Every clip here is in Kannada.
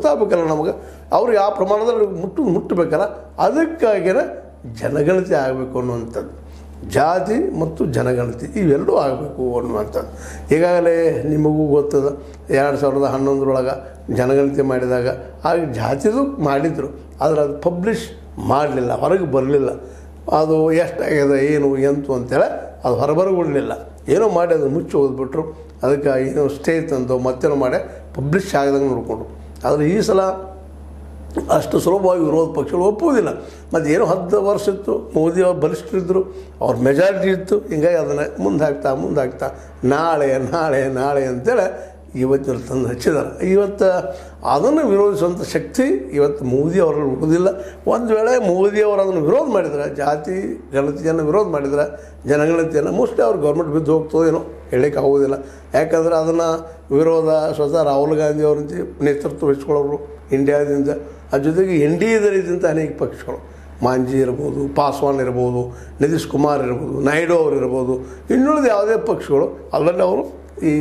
ಗೊತ್ತಾಗಬೇಕಲ್ಲ ನಮಗೆ ಅವ್ರಿಗೆ ಆ ಪ್ರಮಾಣದಲ್ಲಿ ಮುಟ್ಟು ಮುಟ್ಟಬೇಕಲ್ಲ ಅದಕ್ಕಾಗಿಯೇ ಜನಗಣತಿ ಆಗಬೇಕು ಅನ್ನುವಂಥದ್ದು ಜಾತಿ ಮತ್ತು ಜನಗಣತಿ ಇವೆರಡೂ ಆಗಬೇಕು ಅನ್ನುವಂಥದ್ದು ಈಗಾಗಲೇ ನಿಮಗೂ ಗೊತ್ತದ ಎರಡು ಸಾವಿರದ ಹನ್ನೊಂದರೊಳಗೆ ಜನಗಣತಿ ಮಾಡಿದಾಗ ಆಗ ಜಾತಿದು ಮಾಡಿದರು ಆದರೆ ಅದು ಪಬ್ಲಿಷ್ ಮಾಡಲಿಲ್ಲ ಹೊರಗೆ ಬರಲಿಲ್ಲ ಅದು ಎಷ್ಟಾಗ್ಯದ ಏನು ಎಂತು ಅಂತೇಳಿ ಅದು ಹೊರಬರಗೊಳ್ಳಲಿಲ್ಲ ಏನೋ ಮಾಡಿ ಅದನ್ನು ಮುಚ್ಚಿ ಹೋದ್ಬಿಟ್ರು ಅದಕ್ಕೆ ಏನೋ ಸ್ಟೇ ತಂದು ಮತ್ತೇನೋ ಮಾಡಿ ಪಬ್ಲಿಷ್ ಆಗದಂಗೆ ನೋಡಿಕೊಂಡ್ರು ಆದರೆ ಈ ಸಲ ಅಷ್ಟು ಸುಲಭವಾಗಿ ವಿರೋಧ ಪಕ್ಷಗಳು ಒಪ್ಪುವುದಿಲ್ಲ ಮತ್ತು ಏನೋ ಹತ್ತು ವರ್ಷ ಇತ್ತು ಮೋದಿ ಅವರು ಬಲಿಷ್ಠರಿದ್ದರು ಅವ್ರ ಮೆಜಾರಿಟಿ ಇತ್ತು ಹಿಂಗಾಗಿ ಅದನ್ನು ಮುಂದೆ ಹಾಕ್ತಾ ಮುಂದೆ ಹಾಕ್ತಾ ನಾಳೆ ನಾಳೆ ನಾಳೆ ಅಂತೇಳಿ ಇವತ್ತಿನ ತಂದು ಹಚ್ಚಿದ್ದಾರೆ ಇವತ್ತು ಅದನ್ನು ವಿರೋಧಿಸುವಂಥ ಶಕ್ತಿ ಇವತ್ತು ಮೋದಿ ಅವರಲ್ಲಿ ಉಳಿದಿಲ್ಲ ಒಂದು ವೇಳೆ ಮೋದಿ ಅವರು ಅದನ್ನು ವಿರೋಧ ಮಾಡಿದ್ರೆ ಜಾತಿ ಗಣತಿಯನ್ನು ವಿರೋಧ ಮಾಡಿದ್ರೆ ಜನಗಣತಿಯನ್ನು ಮೋಸ್ಟ್ಲಿ ಅವ್ರು ಗೌರ್ಮೆಂಟ್ ಬಿದ್ದು ಹೋಗ್ತದೋ ಏನೋ ಹೇಳಲಿಕ್ಕೆ ಆಗೋದಿಲ್ಲ ಯಾಕಂದ್ರೆ ಅದನ್ನು ವಿರೋಧ ಸ್ವತಃ ರಾಹುಲ್ ಗಾಂಧಿ ಅವರ ನೇತೃತ್ವ ವಹಿಸ್ಕೊಳ್ಳೋರು ಇಂಡಿಯಾದಿಂದ ಅದ್ರ ಜೊತೆಗೆ ಎನ್ ಡಿ ಎದರಿದ್ದಂಥ ಅನೇಕ ಪಕ್ಷಗಳು ಮಾಂಜಿ ಇರ್ಬೋದು ಪಾಸ್ವಾನ್ ಇರ್ಬೋದು ನಿತೀಶ್ ಕುಮಾರ್ ಇರ್ಬೋದು ನಾಯ್ಡು ಅವರು ಇರ್ಬೋದು ಇನ್ನುಳಿದ ಯಾವುದೇ ಪಕ್ಷಗಳು ಅಲ್ಲಲ್ಲಿ ಅವರು ಈ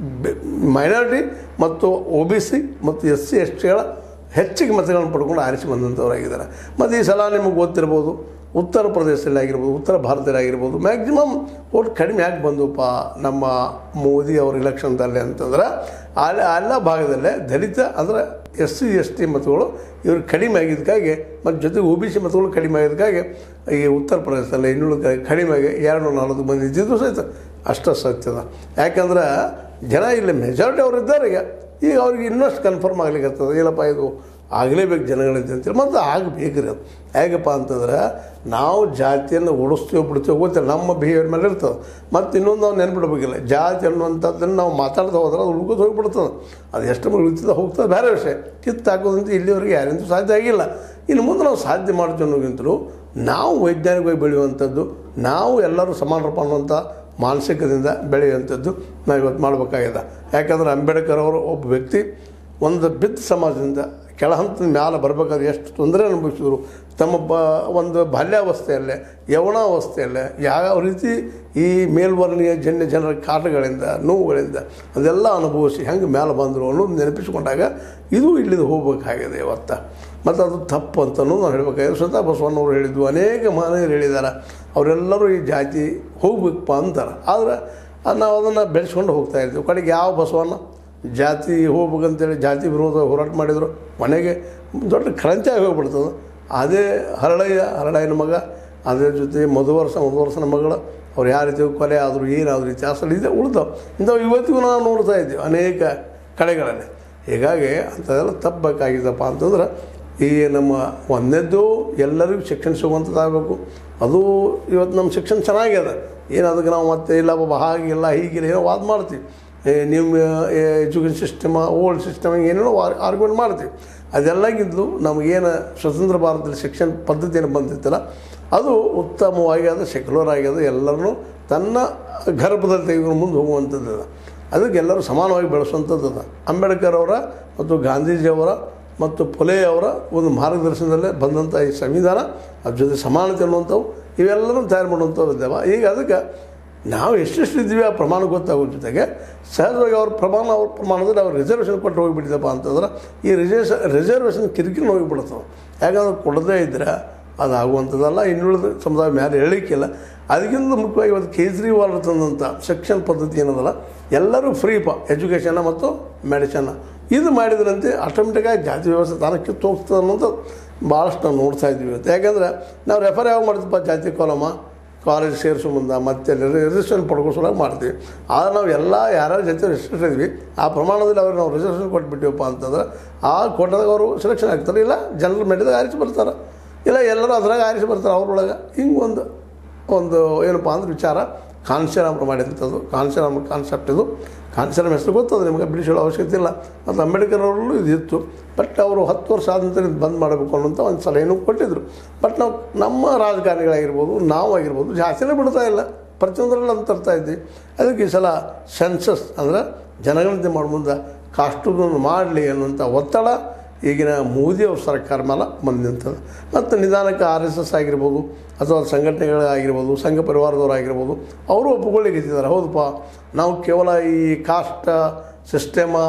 ಮೈನಾರಿಟಿ ಮತ್ತು ಒ ಬಿ ಸಿ ಮತ್ತು ಎಸ್ ಸಿ ಎಸ್ ಟಿಗಳ ಹೆಚ್ಚಿಗೆ ಮತಗಳನ್ನು ಪಡ್ಕೊಂಡು ಆರಿಸಿ ಬಂದಂಥವರಾಗಿದ್ದಾರೆ ಮತ್ತು ಈ ಸಲ ನಿಮಗೆ ಗೊತ್ತಿರ್ಬೋದು ಉತ್ತರ ಪ್ರದೇಶದಲ್ಲಿ ಆಗಿರ್ಬೋದು ಉತ್ತರ ಭಾರತದಲ್ಲಿ ಆಗಿರ್ಬೋದು ಮ್ಯಾಕ್ಸಿಮಮ್ ಓಟ್ ಕಡಿಮೆ ಯಾಕೆ ಬಂದುಪ್ಪ ನಮ್ಮ ಮೋದಿ ಅವ್ರ ಇಲೆಕ್ಷನ್ದಲ್ಲಿ ಅಂತಂದ್ರೆ ಅಲ್ಲಿ ಎಲ್ಲ ಭಾಗದಲ್ಲೇ ದಲಿತ ಅಂದರೆ ಎಸ್ ಸಿ ಎಸ್ ಟಿ ಮತಗಳು ಇವರು ಕಡಿಮೆ ಆಗಿದ್ದಕ್ಕಾಗಿ ಮತ್ತು ಜೊತೆಗೆ ಒ ಬಿ ಸಿ ಮತಗಳು ಕಡಿಮೆ ಆಗಿದ್ದಕ್ಕಾಗಿ ಈ ಉತ್ತರ ಪ್ರದೇಶದಲ್ಲಿ ಇನ್ನುಳಿದ ಕಡಿಮೆ ಆಗಿ ಎರಡು ನಲವತ್ತು ಮಂದಿ ಇದ್ದಿದ್ದು ಸಹಿತ ಅಷ್ಟು ಸತ್ಯದ ಯಾಕಂದ್ರೆ ಜನ ಇಲ್ಲಿ ಮೆಜಾರಿಟಿ ಅವ್ರು ಇದ್ದಾರೆ ಈಗ ಈಗ ಅವ್ರಿಗೆ ಇನ್ನಷ್ಟು ಕನ್ಫರ್ಮ್ ಆಗ್ಲಿಕ್ಕೆ ಏನಪ್ಪ ಇದು ಆಗಲೇಬೇಕು ಜನಗಣತಿ ಅಂತೇಳಿ ಮತ್ತು ಆಗಬೇಕ್ರಿ ಅದು ಹೇಗಪ್ಪ ಅಂತಂದ್ರೆ ನಾವು ಜಾತಿಯನ್ನು ಓಡಿಸ್ತೀವೋ ಬಿಡ್ತೀವೋ ಗೊತ್ತಿಲ್ಲ ನಮ್ಮ ಬಿಹೇವಿಯರ್ ಮೇಲೆ ಇರ್ತದೆ ಮತ್ತು ಇನ್ನೊಂದು ನಾವು ನೆನ್ಪಿಡ್ಬೇಕಿಲ್ಲ ಜಾತಿ ಅನ್ನುವಂಥದ್ದನ್ನು ನಾವು ಮಾತಾಡ್ತಾ ಹೋದ್ರೆ ಅದು ಉಳ್ಕೋದು ಹೋಗ್ಬಿಡ್ತದೆ ಅದು ಎಷ್ಟು ಉಳಿತದ ಹೋಗ್ತದೆ ಬೇರೆ ವಿಷಯ ಕಿತ್ತು ಹಾಕೋದಂತ ಇಲ್ಲಿವರೆಗೆ ಯಾರಿಂದೂ ಸಾಧ್ಯ ಆಗಿಲ್ಲ ಇನ್ನು ಮುಂದೆ ನಾವು ಸಾಧ್ಯ ಮಾಡ್ತೀವಿ ಅನ್ನೋಕ್ಕಿಂತಲೂ ನಾವು ವೈಜ್ಞಾನಿಕವಾಗಿ ಬೆಳೆಯುವಂಥದ್ದು ನಾವು ಎಲ್ಲರೂ ಸಮಾನರಪ್ಪ ಅನ್ನುವಂಥ ಮಾನಸಿಕದಿಂದ ಬೆಳೆಯುವಂಥದ್ದು ನಾವು ಇವತ್ತು ಮಾಡಬೇಕಾಗಿದೆ ಯಾಕಂದ್ರೆ ಅಂಬೇಡ್ಕರ್ ಅವರು ಒಬ್ಬ ವ್ಯಕ್ತಿ ಒಂದು ಬಿದ್ದ ಸಮಾಜದಿಂದ ಕೆಳ ಹಂತದ ಮ್ಯಾಲೆ ಬರಬೇಕಾದ್ರೆ ಎಷ್ಟು ತೊಂದರೆ ಅನುಭವಿಸಿದ್ರು ತಮ್ಮ ಬ ಒಂದು ಬಾಲ್ಯಾವಸ್ಥೆಯಲ್ಲೇ ಯೌವನಾವಸ್ಥೆಯಲ್ಲೇ ಯಾವ ರೀತಿ ಈ ಮೇಲ್ವರ್ಣೀಯ ಜನ್ಯ ಜನರ ಕಾಟಗಳಿಂದ ನೋವುಗಳಿಂದ ಅದೆಲ್ಲ ಅನುಭವಿಸಿ ಹೆಂಗೆ ಮೇಲೆ ಬಂದರು ಅನ್ನೋದು ನೆನಪಿಸ್ಕೊಂಡಾಗ ಇದು ಇಲ್ಲಿದು ಹೋಗ್ಬೇಕಾಗಿದೆ ಇವತ್ತು ಮತ್ತು ಅದು ತಪ್ಪು ಅಂತಲೂ ನಾವು ಹೇಳಬೇಕಾಗಿದೆ ಸ್ವತಃ ಬಸವಣ್ಣವರು ಹೇಳಿದ್ವು ಅನೇಕ ಮಹನೀಯರು ಹೇಳಿದ್ದಾರೆ ಅವರೆಲ್ಲರೂ ಈ ಜಾತಿ ಹೋಗ್ಬೇಕಪ್ಪ ಅಂತಾರೆ ಆದರೆ ನಾವು ಅದನ್ನು ಬೆಳೆಸ್ಕೊಂಡು ಹೋಗ್ತಾ ಇದ್ದೀವಿ ಕಡೆಗೆ ಯಾವ ಬಸವಣ್ಣ ಜಾತಿ ಹೋಗ್ಬೇಕಂತೇಳಿ ಜಾತಿ ವಿರೋಧ ಹೋರಾಟ ಮಾಡಿದರು ಮನೆಗೆ ದೊಡ್ಡ ಕ್ರಾಂತಿ ಆಗಿ ಹೋಗ್ಬಿಡ್ತದೆ ಅದೇ ಹರಳಯ್ಯ ಹರಳಯ್ಯನ ಮಗ ಅದೇ ಜೊತೆ ಮಧುವರ್ಷ ಮಧುವರ್ಷನ ಮಗಳು ಅವ್ರು ಯಾವ ರೀತಿ ಕೊಲೆ ಆದರು ಏನಾದರೂ ಇತಿಹಾಸದಲ್ಲಿ ಇದೆ ಉಳಿದವು ಇಂಥವು ಇವತ್ತಿಗೂ ನಾವು ನೋಡ್ತಾ ಇದ್ದೀವಿ ಅನೇಕ ಕಡೆಗಳಲ್ಲಿ ಹೀಗಾಗಿ ಅಂಥದ್ದೆಲ್ಲ ತಪ್ಪಬೇಕಾಗಿದ್ದಪ್ಪ ಅಂತಂದ್ರೆ ಈ ನಮ್ಮ ಒಂದನೇದ್ದು ಎಲ್ಲರಿಗೂ ಶಿಕ್ಷಣ ಸಿಗುವಂಥದ್ದಾಗಬೇಕು ಅದು ಇವತ್ತು ನಮ್ಮ ಶಿಕ್ಷಣ ಚೆನ್ನಾಗ್ಯದ ಏನು ಅದಕ್ಕೆ ನಾವು ಮತ್ತೆ ಇಲ್ಲ ಬಾಬಾ ಹಾಗಿಲ್ಲ ಹೀಗಿಲ್ಲ ಏನೋ ವಾದ ಮಾಡ್ತೀವಿ ಏ, ನಿಮ್ಮ ಎಜುಕೇಷನ್ ಸಿಸ್ಟಮ ಓಲ್ಡ್ ಸಿಸ್ಟಮ್ ಏನೇನೋ ಆರ್ಗ್ಯುಮೆಂಟ್ ಮಾಡ್ತೀವಿ ಅದೆಲ್ಲಾಗಿದ್ದು ನಮಗೇನು ಸ್ವತಂತ್ರ ಭಾರತದಲ್ಲಿ ಶಿಕ್ಷಣ ಪದ್ಧತಿಯನ್ನು ಬಂದಿತ್ತಲ್ಲ ಅದು ಉತ್ತಮವಾಗಿ ಅದು ಸೆಕ್ಯುಲರ್ ಆಗ್ಯದ ಎಲ್ಲರನ್ನೂ ತನ್ನ ಗರ್ಭದಲ್ಲಿ ತೆಗೆದುಕೊಂಡು ಮುಂದೆ ಹೋಗುವಂಥದ್ದು ಅದ ಅದಕ್ಕೆ ಎಲ್ಲರೂ ಸಮಾನವಾಗಿ ಬೆಳೆಸುವಂಥದ್ದು ಅದ ಅಂಬೇಡ್ಕರ್ ಅವರ ಮತ್ತು ಗಾಂಧೀಜಿಯವರ ಮತ್ತು ಪೊಲೆ ಅವರ ಒಂದು ಮಾರ್ಗದರ್ಶನದಲ್ಲೇ ಬಂದಂಥ ಈ ಸಂವಿಧಾನ ಅದ್ರ ಜೊತೆ ಸಮಾನತೆ ಅನ್ನುವಂಥವು ಇವೆಲ್ಲರೂ ತಯಾರು ಮಾಡುವಂಥವು ಇದ್ದಾವೆ ಈಗ ಅದಕ್ಕೆ ನಾವು ಎಷ್ಟೆಷ್ಟು ಇದ್ದೀವಿ ಆ ಪ್ರಮಾಣ ಗೊತ್ತಾಗೋ ಜೊತೆಗೆ ಸಹಜವಾಗಿ ಅವ್ರ ಪ್ರಮಾಣ ಅವ್ರ ಪ್ರಮಾಣದಲ್ಲಿ ಅವ್ರು ರಿಸರ್ವೇಷನ್ ಕೊಟ್ಟು ಹೋಗಿಬಿಟ್ಟಿದ್ದಪ್ಪ ಅಂತಂದ್ರೆ ಈ ರಿಸರ್ವೇಷನ್ ರಿಸರ್ವೇಷನ್ ಕಿರಿಕಿರಿ ಹೋಗಿಬಿಡ್ತಾವೆ ಯಾಕಂದ್ರೆ ಕೊಡದೇ ಇದ್ದರೆ ಅದು ಆಗುವಂಥದ್ದಲ್ಲ ಇನ್ನುಳಿದ ಸಮುದಾಯ ಮೇಲೆ ಹೇಳಲಿಕ್ಕಿಲ್ಲ ಅದಕ್ಕಿಂತ ಮುಖ್ಯವಾಗಿ ಇವತ್ತು ಕೇಜ್ರಿವಾಲ್ ತಂದಂಥ ಶಿಕ್ಷಣ ಪದ್ಧತಿ ಏನದಲ್ಲ ಎಲ್ಲರೂ ಫ್ರೀಪ ಎಜುಕೇಷನ್ನ ಮತ್ತು ಮೆಡಿಸನ್ನ ಇದು ಮಾಡಿದ್ರಂತೆ ಆಟೋಮೆಟಿಕ್ಕಾಗಿ ಜಾತಿ ವ್ಯವಸ್ಥೆ ತಾನೇ ಕಿತ್ತು ಹೋಗ್ತದೆ ಅನ್ನೋದು ಭಾಳಷ್ಟು ನಾವು ನೋಡ್ತಾ ಇದ್ವಿ ಇವತ್ತು ಯಾಕಂದ್ರೆ ನಾವು ರೆಫರ್ ಯಾವಾಗ ಮಾಡ್ತೀವಪ್ಪ ಜಾತಿ ಕಾಲಮ ಕಾಲೇಜ್ ಸೇರಿಸೋ ಮುಂದೆ ಮತ್ತೆ ರಿಜಿಸ್ಟ್ರೇಷನ್ ಪಡ್ಕೋಸೋಲಾಗಿ ಮಾಡ್ತೀವಿ ಆದರೆ ನಾವು ಎಲ್ಲ ಯಾರ್ಯಾರ ಜೊತೆ ರಿಜಿಸ್ಟ್ರೇಷನ್ ಇದ್ವಿ ಆ ಪ್ರಮಾಣದಲ್ಲಿ ಅವ್ರಿಗೆ ನಾವು ರಿಜಿಸ್ಟ್ರೇಷನ್ ಕೊಟ್ಬಿಟ್ಟಿವಪ್ಪ ಅಂತಂದ್ರೆ ಆ ಕೊಟ್ಟದಾಗ ಅವರು ಸೆಲೆಕ್ಷನ್ ಆಗ್ತಾರೆ ಇಲ್ಲ ಜನರಲ್ ಮೆಡಿದಾಗ ಆರಿಸಿ ಬರ್ತಾರೆ ಇಲ್ಲ ಎಲ್ಲರೂ ಅದ್ರಾಗ ಆರಿಸಿ ಬರ್ತಾರೆ ಅವ್ರೊಳಗೆ ಹಿಂಗೆ ಒಂದು ಒಂದು ಏನಪ್ಪ ಅಂದ್ರೆ ವಿಚಾರ ಕಾನ್ಶಿರಾಮರು ಮಾಡಿದಂಥದ್ದು ಕಾನ್ಶಿರಾಮ ಕಾನ್ಸೆಪ್ಟ್ ಇದು ಕಾನ್ಶಿರಾಮ್ ಹೆಸರು ಗೊತ್ತದು ನಿಮಗೆ ಬಿಡಿಸೋ ಅವಶ್ಯಕತೆ ಇಲ್ಲ ಮತ್ತು ಅಂಬೇಡ್ಕರ್ ಅವರಲ್ಲೂ ಇದು ಇತ್ತು ಬಟ್ ಅವರು ಹತ್ತು ವರ್ಷ ಆದ ನಂತರ ಇದು ಬಂದ್ ಮಾಡಬೇಕು ಅನ್ನೋಂಥ ಒಂದು ಸಲಹೆನೂ ಕೊಟ್ಟಿದ್ದರು ಬಟ್ ನಾವು ನಮ್ಮ ರಾಜಕಾರಣಿಗಳಾಗಿರ್ಬೋದು ನಾವು ಆಗಿರ್ಬೋದು ಜಾಸ್ತಿನೇ ಬಿಡ್ತಾ ಇಲ್ಲ ಪ್ರತಿಯೊಂದರಲ್ಲಿ ಅಂತ ತರ್ತಾ ಇದ್ವಿ ಅದಕ್ಕೆ ಈ ಸಲ ಸೆನ್ಸಸ್ ಅಂದರೆ ಜನಗಣತಿ ಮಾಡೋ ಮುಂದೆ ಕಾಸ್ಟ್ಯೂಮನ್ನು ಮಾಡಲಿ ಅನ್ನುವಂಥ ಒತ್ತಡ ಈಗಿನ ಮೋದಿಯವ್ರ ಸರ್ಕಾರ ಮೇಲೆ ಬಂದು ನಿಂತದೆ ಮತ್ತು ನಿಧಾನಕ್ಕೆ ಆರ್ ಎಸ್ ಎಸ್ ಆಗಿರ್ಬೋದು ಅಥವಾ ಸಂಘಟನೆಗಳಾಗಿರ್ಬೋದು ಸಂಘ ಪರಿವಾರದವರಾಗಿರ್ಬೋದು ಅವರು ಒಪ್ಪಿಕೊಳ್ಳಿಕ್ಕೆ ಹೌದಪ್ಪ ನಾವು ಕೇವಲ ಈ ಕಾಸ್ಟ್ ಸಿಸ್ಟಮ